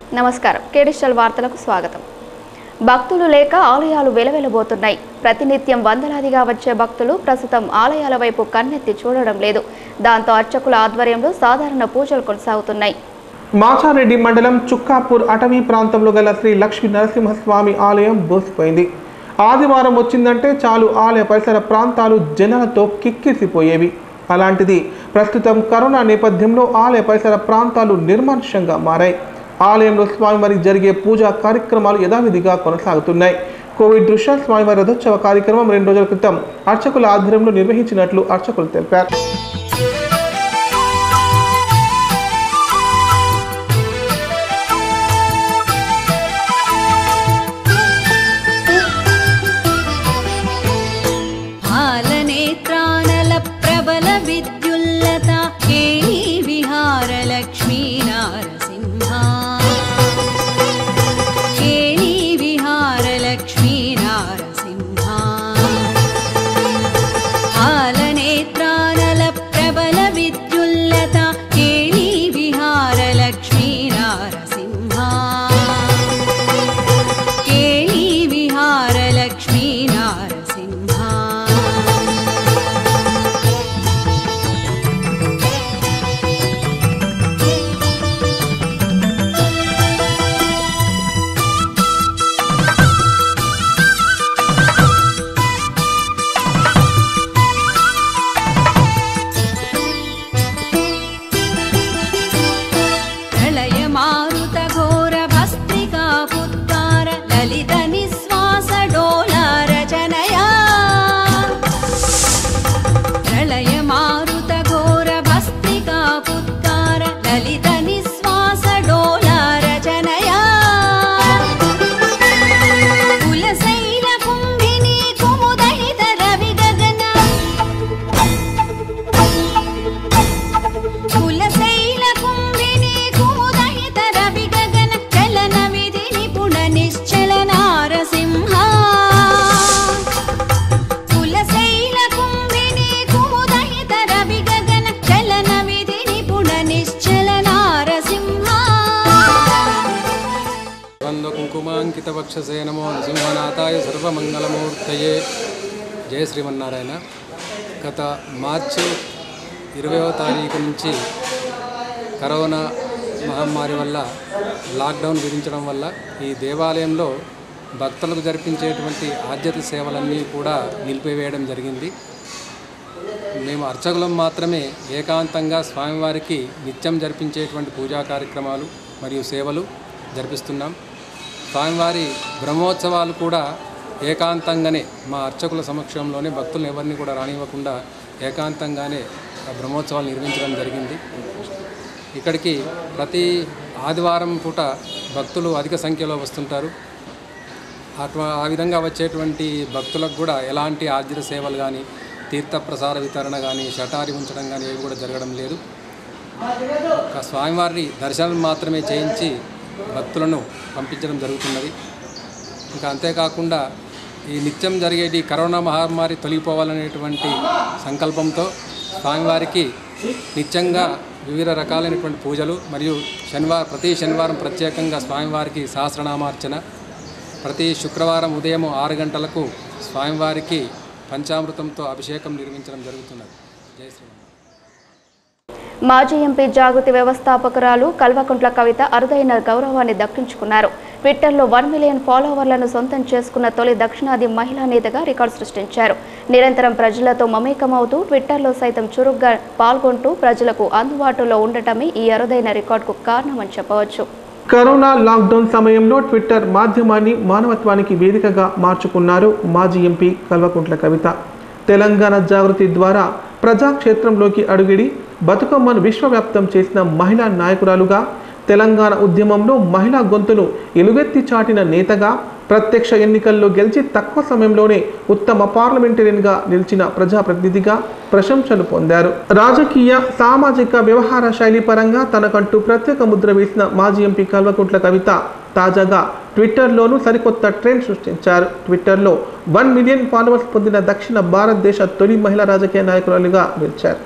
నమస్కారం కేడిస్టల్ వార్తలకు స్వాగతం భక్తులు లేక ఆలయాలు వెలవెలబోతున్నాయి ప్రతినిత్యం వందలాదిగా వచ్చే భక్తులు ప్రస్తుతం ఆలయాల వైపు కన్నెత్తి చూడడం లేదు దాంతో అర్చకుల ఆధ్వర్యంలో సాధారణ పూజలు కొనసాగుతున్నాయి మాచారెడ్డి మండలం చుక్కాపూర్ అటవీ ప్రాంతంలో గల శ్రీ లక్ష్మీ నరసింహస్వామి ఆలయం బోసిపోయింది ఆదివారం వచ్చిందంటే చాలు ఆలయ పరిసర ప్రాంతాలు జనాలతో కిక్కిరిసిపోయేవి అలాంటిది ప్రస్తుతం కరోనా నేపథ్యంలో ఆలయ పరిసర ప్రాంతాలు నిర్మానుష్యంగా మారాయి ఆలయంలో స్వామివారికి జరిగే పూజా కార్యక్రమాలు యథావిధిగా కొనసాగుతున్నాయి కోవిడ్ దృష్ట్యా స్వామివారి రథోత్సవ కార్యక్రమం రెండు రోజుల క్రితం అర్చకుల ఆధ్వర్యంలో నిర్వహించినట్లు అర్చకులు తెలిపారు हालनेत्रानल प्रबल विद्युल्लता केली विहार लक्ष्मी नारसिंहा केली विहार लक्ष्मी नारसिंहा हालनेत्रानल प्रबल विद्युल्लता केली विहार लक्ष्मी नारसिंहा केली विहार लक्ष्मी नारसिंहा प्रलय मारुत घोर भस्त्रिका पुत्कार ललित निःश्वास डोला रचनया प्रलय मारुत घोर भस्त्रिका पुत्कार ललित निःश्वास डोला रचनया कुलशैल कुम्भिनी कुमुदहित रवि गगना कुलशैल कुम्भिनी कुमुदहित रवि गगन चलन विधि निपुण निश्चल नारसिंहा कुलशैल कुम्भिनी कुमुदहित रवि गगन चलन विधि निपुण निश्चल नारसिंहा కుంకుమాంకితవక్షసే నమో నృసింహనాథాయ సర్వమంగళమూర్తయే జయ శ్రీమన్నారాయణ గత మార్చి ఇరవయవ తారీఖు నుంచి కరోనా మహమ్మారి వల్ల లాక్డౌన్ విధించడం వల్ల ఈ దేవాలయంలో భక్తులకు జరిపించేటువంటి ఆద్యత సేవలన్నీ కూడా నిలిపివేయడం జరిగింది మేము అర్చకులం మాత్రమే ఏకాంతంగా స్వామివారికి నిత్యం జరిపించేటువంటి పూజా కార్యక్రమాలు మరియు సేవలు జరిపిస్తున్నాం స్వామివారి బ్రహ్మోత్సవాలు కూడా ఏకాంతంగానే మా అర్చకుల సమక్షంలోనే భక్తులను ఎవరిని కూడా రానివ్వకుండా ఏకాంతంగానే ఆ బ్రహ్మోత్సవాలు నిర్వహించడం జరిగింది ఇక్కడికి ప్రతి ఆదివారం పూట భక్తులు అధిక సంఖ్యలో వస్తుంటారు అటు ఆ విధంగా వచ్చేటువంటి భక్తులకు కూడా ఎలాంటి ఆర్జిత సేవలు కానీ తీర్థప్రసార వితరణ కానీ షటారి ఉంచడం కానీ ఏవి కూడా జరగడం లేదు ఒక స్వామివారి దర్శనం మాత్రమే చేయించి భక్తులను పంపించడం జరుగుతున్నది ఇంకా అంతేకాకుండా ఈ నిత్యం జరిగేటి కరోనా మహమ్మారి తొలగిపోవాలనేటువంటి సంకల్పంతో స్వామివారికి నిత్యంగా వివిధ రకాలైనటువంటి పూజలు మరియు శనివారం ప్రతి శనివారం ప్రత్యేకంగా స్వామివారికి సహస్రనామార్చన ప్రతి శుక్రవారం ఉదయం ఆరు గంటలకు స్వామివారికి పంచామృతంతో అభిషేకం నిర్మించడం జరుగుతున్నది జై శ్రీరామ్ మాజీ ఎంపీ జాగృతి వ్యవస్థాపకురాలు కల్వకుంట్ల కవిత అరుదైన గౌరవాన్ని దక్కించుకున్నారు ట్విట్టర్లో వన్ మిలియన్ ఫాలోవర్లను సొంతం చేసుకున్న తొలి దక్షిణాది మహిళా నేతగా రికార్డు సృష్టించారు నిరంతరం ప్రజలతో మమేకమవుతూ ట్విట్టర్లో సైతం చురుగ్గా పాల్గొంటూ ప్రజలకు అందుబాటులో ఉండటమే ఈ అరుదైన రికార్డుకు కారణమని చెప్పవచ్చు కరోనా లాక్డౌన్ సమయంలో ట్విట్టర్ మాధ్యమాన్ని మానవత్వానికి వేదికగా మార్చుకున్నారు మాజీ ఎంపీ కల్వకుంట్ల కవిత తెలంగాణ జాగృతి ద్వారా ప్రజాక్షేత్రంలోకి అడుగిడి బతుకమ్మను విశ్వవ్యాప్తం చేసిన మహిళా నాయకురాలుగా తెలంగాణ ఉద్యమంలో మహిళా గొంతును ఎలుగెత్తి చాటిన నేతగా ప్రత్యక్ష ఎన్నికల్లో గెలిచి తక్కువ సమయంలోనే ఉత్తమ పార్లమెంటేరియన్గా నిలిచిన ప్రజాప్రతినిధిగా ప్రశంసలు పొందారు రాజకీయ సామాజిక వ్యవహార శైలి పరంగా తనకంటూ ప్రత్యేక ముద్ర వేసిన మాజీ ఎంపీ కల్వకుంట్ల కవిత తాజాగా ట్విట్టర్లోనూ సరికొత్త ట్రెండ్ సృష్టించారు ట్విట్టర్లో వన్ మిలియన్ ఫాలోవర్స్ పొందిన దక్షిణ భారతదేశ తొలి మహిళా రాజకీయ నాయకురాలుగా నిలిచారు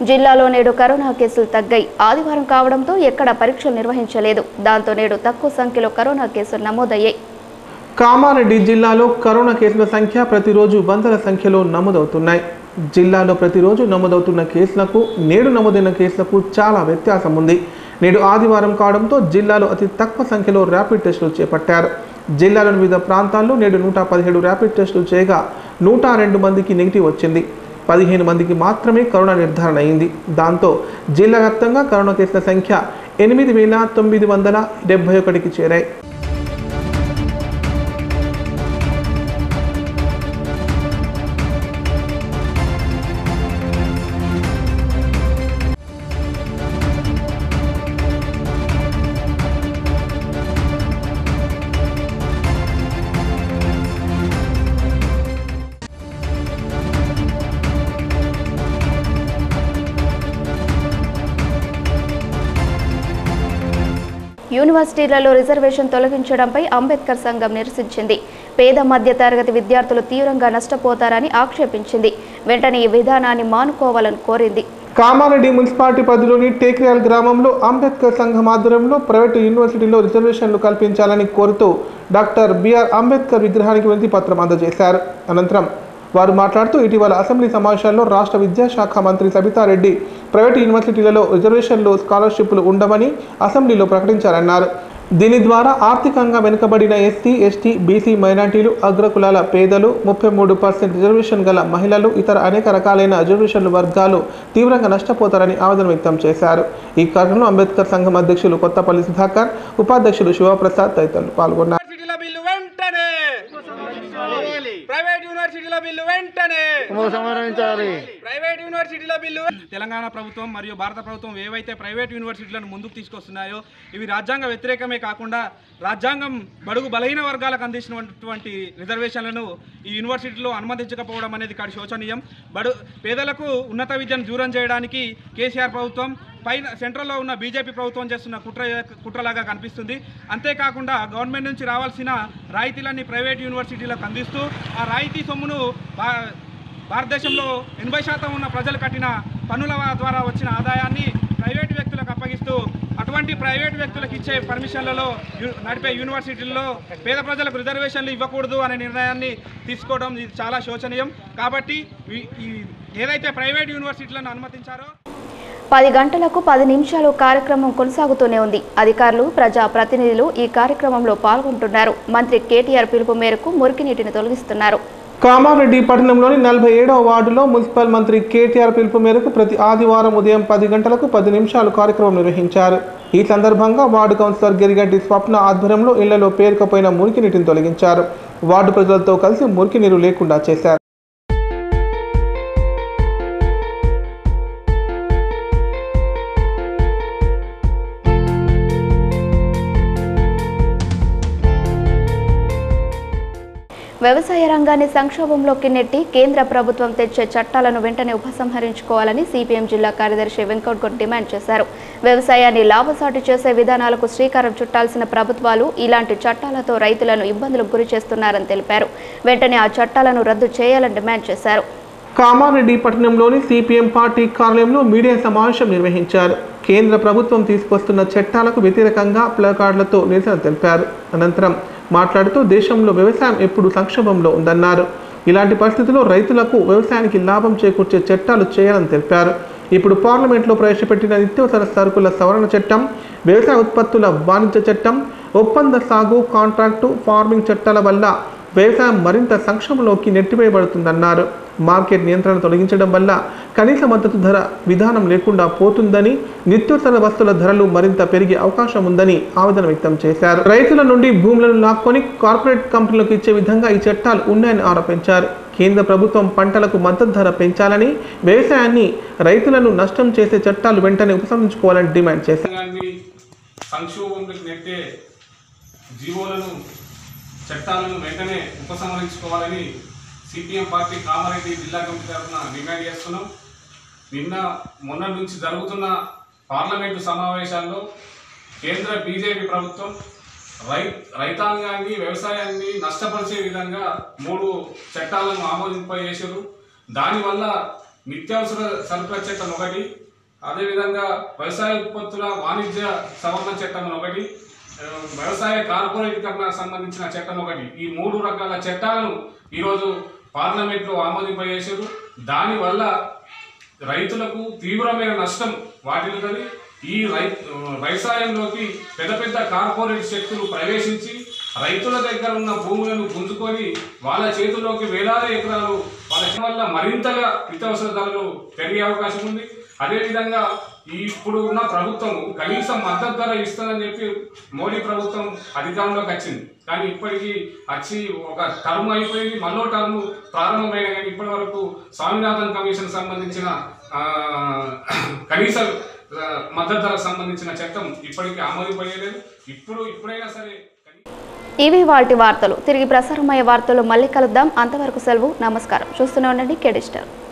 జిల్లాలో నేడు కరోనా కేసులు తగ్గాయి ఆదివారం కావడంతో ఎక్కడ పరీక్షలు నిర్వహించలేదు దాంతో నేడు తక్కువ సంఖ్యలో కరోనా కేసులు నమోదయ్యాయి కామారెడ్డి జిల్లాలో కరోనా కేసుల సంఖ్య ప్రతిరోజు వందల సంఖ్యలో నమోదవుతున్నాయి జిల్లాలో ప్రతిరోజు నమోదవుతున్న కేసులకు నేడు నమోదైన కేసులకు చాలా వ్యత్యాసం ఉంది నేడు ఆదివారం కావడంతో జిల్లాలో అతి తక్కువ సంఖ్యలో ర్యాపిడ్ టెస్టులు చేపట్టారు జిల్లాలోని వివిధ ప్రాంతాల్లో నేడు నూట పదిహేడు ర్యాపిడ్ టెస్టులు చేయగా నూట రెండు మందికి నెగిటివ్ వచ్చింది పదిహేను మందికి మాత్రమే కరోనా నిర్ధారణ అయింది దాంతో జిల్లా వ్యాప్తంగా కరోనా కేసుల సంఖ్య ఎనిమిది వేల తొమ్మిది వందల డెబ్బై ఒకటికి చేరాయి యూనివర్సిటీలలో రిజర్వేషన్ తొలగించడంపై అంబేద్కర్ సంఘం నిరసించింది పేద మధ్య తరగతి విద్యార్థులు తీవ్రంగా నష్టపోతారని ఆక్షేపించింది వెంటనే ఈ విధానాన్ని మానుకోవాలని కోరింది కామారెడ్డి మున్సిపాలిటీ పరిధిలోని టేక్రియాల్ గ్రామంలో అంబేద్కర్ సంఘం ఆధ్వర్యంలో ప్రైవేటు యూనివర్సిటీలో రిజర్వేషన్లు కల్పించాలని కోరుతూ డాక్టర్ బిఆర్ అంబేద్కర్ విగ్రహానికి వినతి పత్రం అందజేశారు అనంతరం వారు మాట్లాడుతూ ఇటీవల అసెంబ్లీ సమావేశాల్లో రాష్ట్ర విద్యాశాఖ మంత్రి సబితారెడ్డి ప్రైవేటు యూనివర్సిటీలలో రిజర్వేషన్లు స్కాలర్షిప్లు ఉండవని అసెంబ్లీలో ప్రకటించారన్నారు దీని ద్వారా ఆర్థికంగా వెనుకబడిన ఎస్సీ ఎస్టీ బీసీ మైనార్టీలు అగ్రకులాల పేదలు ముప్పై మూడు పర్సెంట్ రిజర్వేషన్ గల మహిళలు ఇతర అనేక రకాలైన రిజర్వేషన్ల వర్గాలు తీవ్రంగా నష్టపోతారని ఆవేదన వ్యక్తం చేశారు ఈ కార్యక్రమంలో అంబేద్కర్ సంఘం అధ్యక్షులు కొత్తపల్లి సుధాకర్ ఉపాధ్యక్షులు శివప్రసాద్ తదితరులు పాల్గొన్నారు యూనివర్సిటీల బిల్లు వెంటనే ప్రైవేట్ యూనివర్సిటీల బిల్లు వెంటనే ప్రైవేట్ యూనివర్సిటీల బిల్లు తెలంగాణ ప్రభుత్వం మరియు భారత ప్రభుత్వం ఏవైతే ప్రైవేట్ యూనివర్సిటీలను ముందుకు తీసుకొస్తున్నాయో ఇవి రాజ్యాంగ వ్యతిరేకమే కాకుండా రాజ్యాంగం బడుగు బలహీన వర్గాలకు అందించినటువంటి రిజర్వేషన్లను ఈ యూనివర్సిటీలో అనుమతించకపోవడం అనేది కాడి శోచనీయం బడు పేదలకు ఉన్నత విద్యను దూరం చేయడానికి కేసీఆర్ ప్రభుత్వం పైన సెంట్రల్లో ఉన్న బీజేపీ ప్రభుత్వం చేస్తున్న కుట్ర కుట్రలాగా కనిపిస్తుంది అంతేకాకుండా గవర్నమెంట్ నుంచి రావాల్సిన రాయితీలన్నీ ప్రైవేట్ యూనివర్సిటీలకు అందిస్తూ ఆ రాయితీ సొమ్మును భా- భారతదేశంలో ఎనభై శాతం ఉన్న ప్రజలు కట్టిన పన్నుల ద్వారా వచ్చిన ఆదాయాన్ని ప్రైవేట్ వ్యక్తులకు అప్పగిస్తూ అటువంటి ప్రైవేట్ వ్యక్తులకు ఇచ్చే పర్మిషన్లలో యు- నడిపే యూనివర్సిటీల్లో పేద ప్రజలకు రిజర్వేషన్లు ఇవ్వకూడదు అనే నిర్ణయాన్ని తీసుకోవడం ఇది చాలా శోచనీయం కాబట్టి ఈ- ఈ ఏదైతే ప్రైవేట్ యూనివర్సిటీలను అనుమతించారో పది గంటలకు పది నిమిషాలు కార్యక్రమం కొనసాగుతూనే ఉంది అధికారులు ప్రజా ప్రతినిధులు ఈ కార్యక్రమంలో పాల్గొంటున్నారు మంత్రి కేటీఆర్ పిలుపు మేరకు మురికి నీటిని తొలగిస్తున్నారు కామారెడ్డి పట్టణంలోని నలభై ఏడవ వార్డులో మున్సిపల్ మంత్రి కేటీఆర్ పిలుపు మేరకు ప్రతి ఆదివారం ఉదయం పది గంటలకు పది నిమిషాలు కార్యక్రమం నిర్వహించారు ఈ సందర్భంగా వార్డు కౌన్సిలర్ గిరిగడ్డి స్వప్న ఆధ్వర్యంలో ఇళ్లలో పేరుకుపోయిన మురికి నీటిని తొలగించారు వార్డు ప్రజలతో కలిసి మురికి నీరు లేకుండా చేశారు వ్యవసాయ రంగాన్ని సంక్షోభంలోకి నెట్టి కేంద్ర ప్రభుత్వం తెచ్చే చట్టాలను వెంటనే ఉపసంహరించుకోవాలని సిపిఎం జిల్లా కార్యదర్శి వెంకట్గౌడ్ డిమాండ్ చేశారు వ్యవసాయాన్ని లాభసాటి చేసే విధానాలకు శ్రీకారం చుట్టాల్సిన ప్రభుత్వాలు ఇలాంటి చట్టాలతో రైతులను ఇబ్బందులకు గురి చేస్తున్నారని తెలిపారు వెంటనే ఆ చట్టాలను రద్దు చేయాలని డిమాండ్ చేశారు కామారెడ్డి పట్టణంలోని సిపిఎం పార్టీ కార్యాలయంలో మీడియా సమావేశం నిర్వహించారు కేంద్ర ప్రభుత్వం తీసుకొస్తున్న చట్టాలకు వ్యతిరేకంగా ప్లకార్డులతో నిరసన తెలిపారు అనంతరం మాట్లాడుతూ దేశంలో వ్యవసాయం ఎప్పుడు సంక్షోభంలో ఉందన్నారు ఇలాంటి పరిస్థితుల్లో రైతులకు వ్యవసాయానికి లాభం చేకూర్చే చట్టాలు చేయాలని తెలిపారు ఇప్పుడు పార్లమెంట్లో ప్రవేశపెట్టిన నిత్యావసర సరుకుల సవరణ చట్టం వ్యవసాయ ఉత్పత్తుల వాణిజ్య చట్టం ఒప్పంద సాగు కాంట్రాక్టు ఫార్మింగ్ చట్టాల వల్ల వ్యవసాయం మరింత సంక్షోభంలోకి నెట్టివేయబడుతుందన్నారు మార్కెట్ నియంత్రణ తొలగించడం వల్ల కనీస మద్దతు ధర విధానం లేకుండా పోతుందని నిత్యావసర వస్తువుల ధరలు మరింత పెరిగే అవకాశం ఉందని ఆవేదన వ్యక్తం చేశారు రైతుల నుండి భూములను లాక్కొని కార్పొరేట్ కంపెనీలకు ఇచ్చే విధంగా ఈ చట్టాలు ఉన్నాయని ఆరోపించారు కేంద్ర ప్రభుత్వం పంటలకు మద్దతు ధర పెంచాలని వ్యవసాయాన్ని రైతులను నష్టం చేసే చట్టాలు వెంటనే ఉపసంహరించుకోవాలని డిమాండ్ చేశారు రంగాన్ని సంక్షోభంలోకి నెట్టే జీవోలను చట్టాలను వెంటనే ఉపసంహరించుకోవాలని సిపిఎం పార్టీ కామారెడ్డి జిల్లా కమిటీ తరఫున డిమాండ్ చేస్తున్నాం నిన్న మొన్న నుంచి జరుగుతున్న పార్లమెంటు సమావేశాల్లో కేంద్ర బీజేపీ ప్రభుత్వం రై రైతాంగాన్ని వ్యవసాయాన్ని నష్టపరిచే విధంగా మూడు చట్టాలను ఆమోదింపజేశారు దానివల్ల నిత్యావసర సరుకుల చట్టం ఒకటి అదేవిధంగా వ్యవసాయ ఉత్పత్తుల వాణిజ్య సవరణ చట్టం ఒకటి ఆ, వ్యవసాయ కార్పొరేటీకరణ సంబంధించిన చట్టం ఒకటి ఈ మూడు రకాల చట్టాలను ఈరోజు పార్లమెంట్లో ఆమోదింపజేశారు దానివల్ల రైతులకు తీవ్రమైన నష్టం వాటిల్లుతుంది ఈ రై వ్యవసాయంలోకి పెద్ద పెద్ద కార్పొరేట్ శక్తులు ప్రవేశించి రైతుల దగ్గర ఉన్న భూములను గుంజుకొని వాళ్ళ చేతుల్లోకి వేలాది ఎకరాలు వాళ్ళ వల్ల మరింతగా నిత్యావసర ధరలు పెరిగే అవకాశం ఉంది అదేవిధంగా ఈ ఇప్పుడు ఉన్న ప్రభుత్వం కనీసం మద్దతు ధర ఇస్తుందని చెప్పి మోడీ ప్రభుత్వం అధికారంలోకి వచ్చింది కానీ ఇప్పటికీ వచ్చి ఒక టర్మ్ అయిపోయింది మళ్ళో టర్మ్ ప్రారంభమైన కానీ ఇప్పటి వరకు స్వామినాథన్ కమిషన్ సంబంధించిన ఆ, కనీస ఆ, మద్దతు ధరకు సంబంధించిన చట్టం ఇప్పటికీ ఆమోదింపజేయలేదు ఇప్పుడు ఇప్పుడైనా సరే ఇవి వాటి వార్తలు తిరిగి ప్రసారమయ్యే వార్తలు మళ్ళీ కలుద్దాం అంతవరకు సెలవు నమస్కారం చూస్తూనే ఉండండి కెడిస్టర్